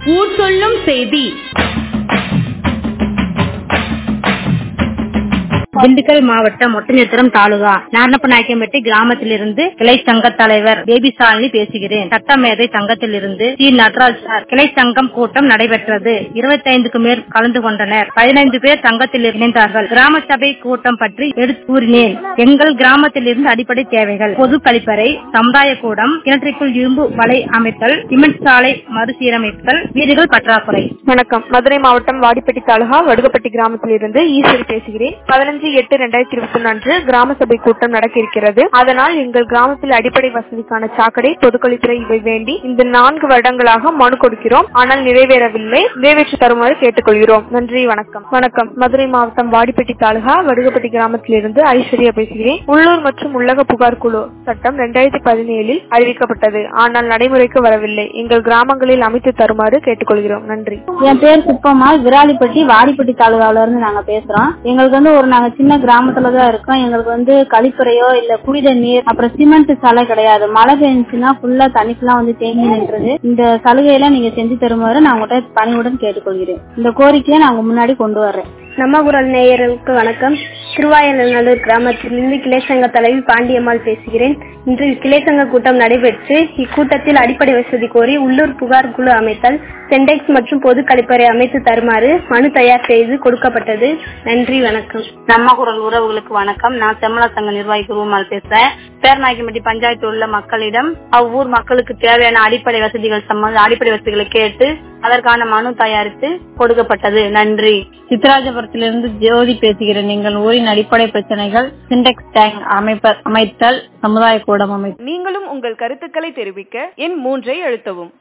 ஊர் சொல்லும் செய்தி திண்டுக்கல் மாவட்டம் ஒட்டஞ்சத்திரம் தாலுகா நாரணப்பநாயக்கம்பட்டி கிராமத்திலிருந்து கிளை சங்க தலைவர் பேபி சாலினி பேசுகிறேன் சட்டமேதை சங்கத்திலிருந்து சி நடராஜ் சார் கிளை சங்கம் கூட்டம் நடைபெற்றது இருபத்தைந்துக்கு மேல் கலந்து கொண்டனர் பதினைந்து பேர் சங்கத்தில் இணைந்தார்கள் கிராம சபை கூட்டம் பற்றி எடுத்து கூறினேன் எங்கள் கிராமத்திலிருந்து அடிப்படை தேவைகள் பொது கழிப்பறை சமுதாய கூடம் கிணற்றிற்குள் இரும்பு வலை அமைத்தல் சிமெண்ட் சாலை மறுசீரமைத்தல் வீடுகள் பற்றாக்குறை வணக்கம் மதுரை மாவட்டம் வாடிப்பட்டி தாலுகா வடுகப்பட்டி கிராமத்திலிருந்து ஈஸ்வரி பேசுகிறேன் பதினஞ்சு எட்டு ரெண்டாயிரத்தி இருபத்தி ஒன்று அன்று கிராம சபை கூட்டம் நடக்க இருக்கிறது அதனால் எங்கள் கிராமத்தில் அடிப்படை வசதிக்கான சாக்கடை பொதுக்கழித்துறை இவை வேண்டி இந்த நான்கு வருடங்களாக மனு கொடுக்கிறோம் ஆனால் நிறைவேறவில்லை நிறைவேற்றி தருமாறு கேட்டுக்கொள்கிறோம் நன்றி வணக்கம் வணக்கம் மதுரை மாவட்டம் வாடிப்பட்டி தாலுகா வடுகப்பட்டி கிராமத்திலிருந்து ஐஸ்வர்யா பேசுகிறேன் உள்ளூர் மற்றும் உள்ளக புகார் குழு சட்டம் இரண்டாயிரத்தி பதினேழில் அறிவிக்கப்பட்டது ஆனால் நடைமுறைக்கு வரவில்லை எங்கள் கிராமங்களில் அமைத்து தருமாறு கேட்டுக்கொள்கிறோம் நன்றி என் பேர் குப்பம்மாள் விராலிப்பட்டி வாடிப்பட்டி தாலுகாவில இருந்து நாங்க பேசுறோம் எங்களுக்கு வந்து ஒரு நாங்க சின்ன கிராமத்துல தான் இருக்கோம் எங்களுக்கு வந்து கழிப்பறையோ இல்ல குடித நீர் அப்புறம் சிமெண்ட் சாலை கிடையாது மழை பெஞ்சுன்னா ஃபுல்லா தண்ணி ஃபுல்லா வந்து தேங்கி நின்றது இந்த சலுகையெல்லாம் நீங்க செஞ்சு தருமாறு நான் உங்கள்கிட்ட பணிவுடன் கேட்டுக்கொள்கிறேன் இந்த கோரிக்கையை நான் உங்க முன்னாடி கொண்டு வர்றேன் நம்ம குரல் நேயர்களுக்கு வணக்கம் திருவாயநல்லூர் கிராமத்திலிருந்து கிளைச்சங்க தலைவி பாண்டியம்மாள் பேசுகிறேன் இன்று கிளைச்சங்க கூட்டம் நடைபெற்று இக்கூட்டத்தில் அடிப்படை வசதி கோரி உள்ளூர் புகார் குழு அமைத்தல் சென்டெக்ஸ் மற்றும் பொது கழிப்பறை அமைத்து தருமாறு மனு தயார் செய்து கொடுக்கப்பட்டது நன்றி வணக்கம் நம்ம குரல் உறவுகளுக்கு வணக்கம் நான் செம்மலா சங்க நிர்வாகி குருமால் பேசுறேன் பேர்நாயக்கம்பட்டி பஞ்சாயத்து உள்ள மக்களிடம் அவ்வூர் மக்களுக்கு தேவையான அடிப்படை வசதிகள் சம்பந்த அடிப்படை வசதிகளை கேட்டு அதற்கான மனு தயாரித்து கொடுக்கப்பட்டது நன்றி சித்ராஜபுரத்திலிருந்து ஜோதி பேசுகிறேன் எங்கள் ஊரின் அடிப்படை பிரச்சனைகள் சிண்டெக்ஸ் டேங்க் அமைப்ப அமைத்தல் சமுதாய கூடம் அமைத்தல் நீங்களும் உங்கள் கருத்துக்களை தெரிவிக்க எண் மூன்றை அழுத்தவும்